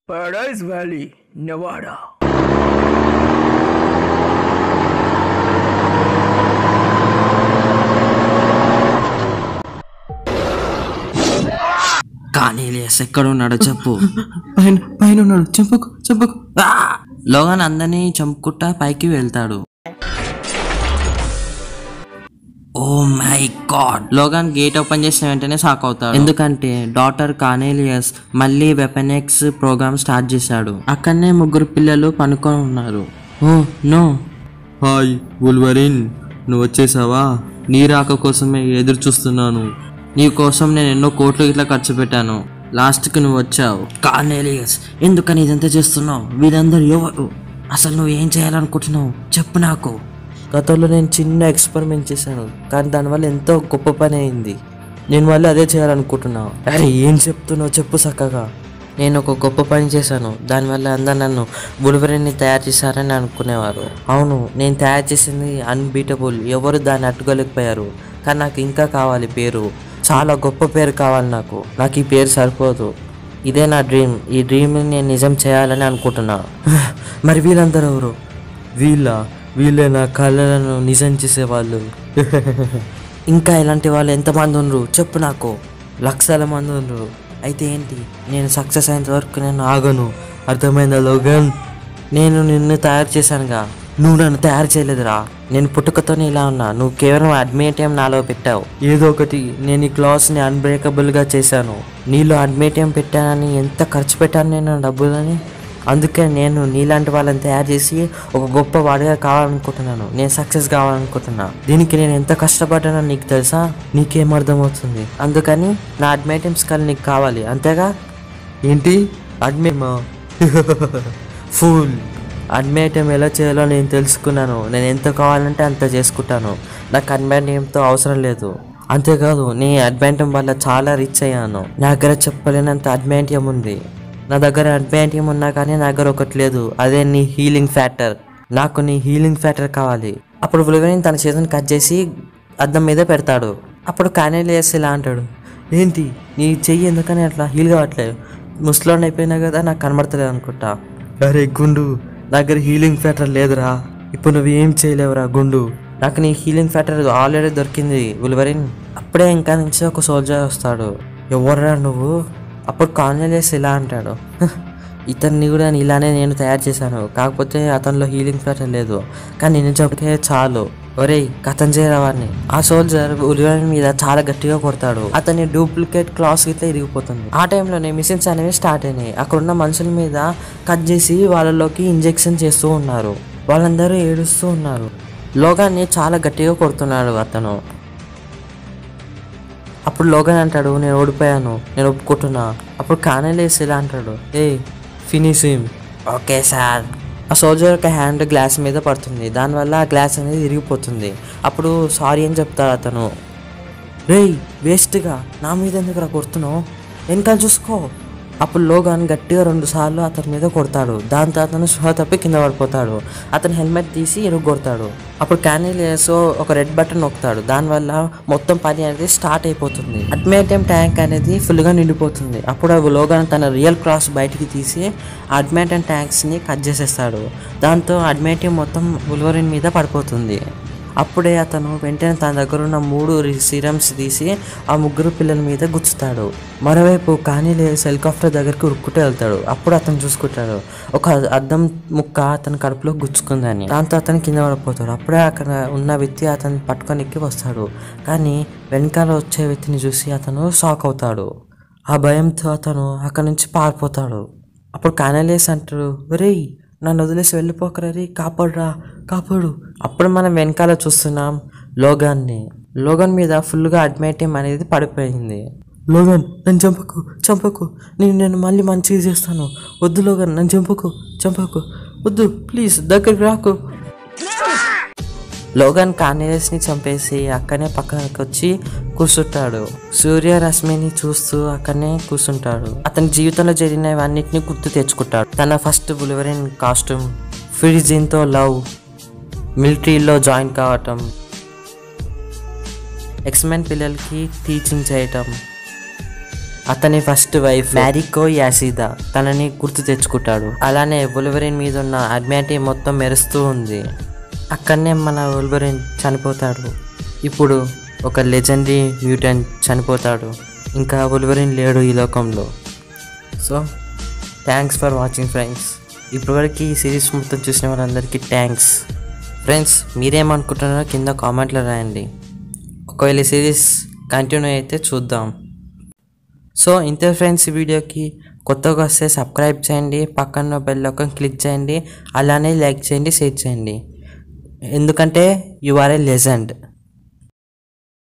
Paradise Valley, Nevada. కానీ లేస్ ఎక్కడ ఉన్నాడో చెప్పు పైన పైన ఉన్నాడు చంపకు చంపకు ఆ! లోగాన్ అందరినీ చంపుకుంటా పైకి వెళ్తాడు oh my god Logan gate open చేసిన వెంటనే షాక్ అవుతాడు ఎందుకంటే డాటర్ కానేలియస్ మళ్ళీ వెపన్ ఎక్స్ ప్రోగ్రామ్ స్టార్ట్ చేశాడు అక్కడనే ముగ్గురు పిల్లలు పనుకొని ఉన్నారు ఓ నో హాయ్ ఉల్వరిన్ నువ్వు వచ్చేసావా నీ రాక కోసమే ఎదురు చూస్తున్నాను నీ కోసం నేను ఎన్నో కోట్లు ఇట్లా ఖర్చు పెట్టాను లాస్ట్కి నువ్వు వచ్చావు కార్నేలియస్ ఎందుకని ఇదంతా చేస్తున్నావు వీళ్ళందరూ ఎవరు అసలు నువ్వు ఏం చేయాలనుకుంటున్నావు చెప్పు నాకు గతంలో నేను చిన్న ఎక్స్పెరిమెంట్ చేశాను కానీ దానివల్ల ఎంతో గొప్ప పని అయింది నేను మళ్ళీ అదే చేయాలనుకుంటున్నాను అరే ఏం చెప్తున్నావు చెప్పు చక్కగా నేను ఒక గొప్ప పని చేశాను దానివల్ల అందరు నన్ను బులివరిని తయారు చేశారని అనుకునేవారు అవును నేను తయారు చేసింది అన్బీటబుల్ ఎవరు దాన్ని అట్టుకోలేకపోయారు కానీ నాకు ఇంకా కావాలి పేరు చాలా గొప్ప పేరు కావాలి నాకు నాకు ఈ పేరు సరిపోదు ఇదే నా డ్రీమ్ ఈ డ్రీమ్ని నేను నిజం చేయాలని అనుకుంటున్నా మరి వీళ్ళందరూ ఎవరు వీళ్ళ వీళ్ళే నా కళలను నిజం చేసేవాళ్ళు ఇంకా ఇలాంటి వాళ్ళు ఎంతమంది ఉన్నారు చెప్పు నాకు లక్షల మంది ఉన్నారు అయితే ఏంటి నేను సక్సెస్ అయ్యేంత వరకు నేను ఆగను అర్థమైందా లోగన్ నేను నిన్ను తయారు చేశానుగా నువ్వు నన్ను తయారు చేయలేదురా నేను పుట్టుకతోనే ఇలా ఉన్నా నువ్వు కేవలం అడ్మిటియం నాలో పెట్టావు ఏదో ఒకటి నేను ఈ క్లాస్ని అన్బ్రేకబుల్గా చేశాను నీలో అడ్మిటియం పెట్టానని ఎంత ఖర్చు పెట్టాను నేను ఆ డబ్బులని అందుకే నేను నీలాంటి వాళ్ళని తయారు చేసి ఒక గొప్ప వాడిగా కావాలనుకుంటున్నాను నేను సక్సెస్ కావాలనుకుంటున్నా దీనికి నేను ఎంత కష్టపడ్డానో నీకు తెలుసా నీకేం అర్థమవుతుంది అందుకని నా అడ్మిటం స్కల్ నీకు కావాలి అంతేగా ఏంటి అడ్మిమా ఫుల్ అడ్మిటం ఎలా చేయాలో నేను తెలుసుకున్నాను నేను ఎంత కావాలంటే అంత చేసుకుంటాను నాకు అడ్మిటంతో అవసరం లేదు అంతేకాదు నీ అడ్వాంటం వల్ల చాలా రిచ్ అయ్యాను నా దగ్గర చెప్పలేనంత అడ్వాంటియం ఉంది నా దగ్గర అడ్వాంటియం ఉన్నా కానీ నా దగ్గర ఒకటి లేదు అదే నీ హీలింగ్ ఫ్యాక్టర్ నాకు నీ హీలింగ్ ఫ్యాక్టర్ కావాలి అప్పుడు ఉలివరిన్ తన చేతిని కట్ చేసి అద్దం మీద పెడతాడు అప్పుడు కానేలియస్ ఇలా అంటాడు ఏంటి నీ చెయ్యి ఎందుకని అట్లా హీల్ కావట్లేదు ముసలోని అయిపోయినా కదా నాకు కనబడతలేదు అనుకుంటా అరే గుండు నా దగ్గర హీలింగ్ ఫ్యాక్టర్ లేదురా ఇప్పుడు నువ్వు ఏం చేయలేవురా గుండు నాకు నీ హీలింగ్ ఫ్యాక్టర్ ఆల్రెడీ దొరికింది ఉలివరిన్ అప్పుడే ఇంకా నుంచి ఒక సోల్జర్ వస్తాడు ఎవర్రా నువ్వు అప్పుడు కాన్యలేస్ ఇలా అంటాడు "హ్, ఇతన్ని కూడా ఇలానే నేను తయారు చేశాను కాకపోతే అతనిలో హీలింగ్ ఫ్యాక్టర్ లేదు కానీ నేను చెప్తే చాలు ఒరేయ్ కథం చేయరా వాడిని ఆ సోల్జర్ ఉలివరిన్ మీద చాలా గట్టిగా కొడతాడు అతని డూప్లికేట్ క్లాస్ ఇట్లా ఇరిగిపోతుంది ఆ టైంలోనే మిషన్స్ అనేవి స్టార్ట్ అయినాయి అక్కడ ఉన్న మనుషుల మీద కట్ చేసి వాళ్ళలోకి ఇంజెక్షన్ చేస్తూ ఉన్నారు వాళ్ళందరూ ఏడుస్తూ ఉన్నారు లోగాన్ని చాలా గట్టిగా కొడుతున్నాడు అతను అప్పుడు లోగన్ అంటాడు నేను ఓడిపోయాను నేను ఒప్పుకుంటున్నా అప్పుడు కానేలేసి ఇలా అంటాడు ఏ ఫినిష్ హిమ్ ఓకే సార్ ఆ సోల్జర్ యొక్క హ్యాండ్ గ్లాస్ మీద పడుతుంది దానివల్ల ఆ గ్లాస్ అనేది విరిగిపోతుంది అప్పుడు సారీ అని చెప్తాడు అతను రేయ్ వేస్ట్గా నా మీద ఎందుకు రా కొడుతున్నావు వెనకాల చూసుకో అప్పుడు లోగాన్ గట్టిగా రెండు సార్లు అతని మీద కొడతాడు దాంతో అతను స్పృహ తప్పి కింద పడిపోతాడు అతను హెల్మెట్ తీసి ఇరుగు కొడతాడు అప్పుడు క్యానిలియస్ ఒక రెడ్ బటన్ నొక్కుతాడు దానివల్ల మొత్తం పని అనేది స్టార్ట్ అయిపోతుంది అడ్మిటం ట్యాంక్ అనేది ఫుల్గా నిండిపోతుంది అప్పుడు ఆ లోగాన్ తన రియల్ క్రాస్ బయటికి తీసి అడ్మిటం ట్యాంక్స్ని కట్ చేసేస్తాడు దాంతో అడ్మిటం మొత్తం ఉల్వరిన్ మీద పడిపోతుంది అప్పుడే అతను వెంటనే తన దగ్గర ఉన్న మూడు సిరమ్స్ తీసి ఆ ముగ్గురు పిల్లల మీద గుచ్చుతాడు మరోవైపు కానీ హెలికాప్టర్ దగ్గరికి ఉరుక్కుంటూ వెళ్తాడు అప్పుడు అతను చూసుకుంటాడు ఒక అద్దం ముక్క అతని కడుపులో గుచ్చుకుందని దాంతో అతను కింద పడిపోతాడు అప్పుడే అక్కడ ఉన్న వ్యక్తి అతన్ని పట్టుకొని ఎక్కి వస్తాడు కానీ వెనకాల వచ్చే వ్యక్తిని చూసి అతను షాక్ అవుతాడు ఆ భయంతో అతను అక్కడి నుంచి పారిపోతాడు అప్పుడు కానలేసి అంటాడు ఒరేయ్ నన్ను వదిలేసి వెళ్ళిపోకరా రే కాపాడురా కాపాడు అప్పుడు మనం వెనకాల చూస్తున్నాం లోగాన్ని లోగన్ మీద ఫుల్గా అడ్మైటియం అనేది పడిపోయింది లోగన్ నన్ను చంపకు చంపకు నేను నేను మళ్ళీ మంచిగా చేస్తాను వద్దు లోగన్ నన్ను చంపకు చంపకు వద్దు ప్లీజ్ దగ్గరికి రాకు లోగన్ కానేరస్ని చంపేసి అక్కనే పక్కనకి వచ్చి కూర్చుంటాడు సూర్య రశ్మిని చూస్తూ అక్కడనే కూర్చుంటాడు అతని జీవితంలో జరిగినవన్నిటిని గుర్తు తెచ్చుకుంటాడు తన ఫస్ట్ బులివరిన్ కాస్ట్యూమ్ ఫిరిజిన్తో లవ్ మిలిటరీలో జాయిన్ కావటం ఎక్స్మెన్ పిల్లలకి టీచింగ్ చేయటం అతని ఫస్ట్ వైఫ్ మ్యారికో యాసిదా తనని గుర్తు తెచ్చుకుంటాడు అలానే ఉల్వరిన్ మీద ఉన్న అడ్మాటీ మొత్తం మెరుస్తూ ఉంది అక్కడనే మన ఉల్వరిన్ చనిపోతాడు ఇప్పుడు ఒక లెజెండరీ మ్యూటెంట్ చనిపోతాడు ఇంకా ఉల్వరిన్ లేడు ఈ లోకంలో so thanks for watching friends ఇప్పటివరకు ఈ సిరీస్ మొత్తం చూసిన వాళ్ళందరికీ థ్యాంక్స్ ఫ్రెండ్స్ మీరేమనుకుంటున్నారో కింద కామెంట్లో రాయండి ఒకవేళ ఈ సిరీస్ కంటిన్యూ అయితే చూద్దాం సో ఇంతే ఫ్రెండ్స్ ఈ వీడియోకి కొత్తగా వస్తే సబ్స్క్రైబ్ చేయండి పక్కన బెల్ ఐకాన్ క్లిక్ చేయండి అలానే లైక్ చేయండి షేర్ చేయండి ఎందుకంటే యు ఆర్ ఏ లెజెండ్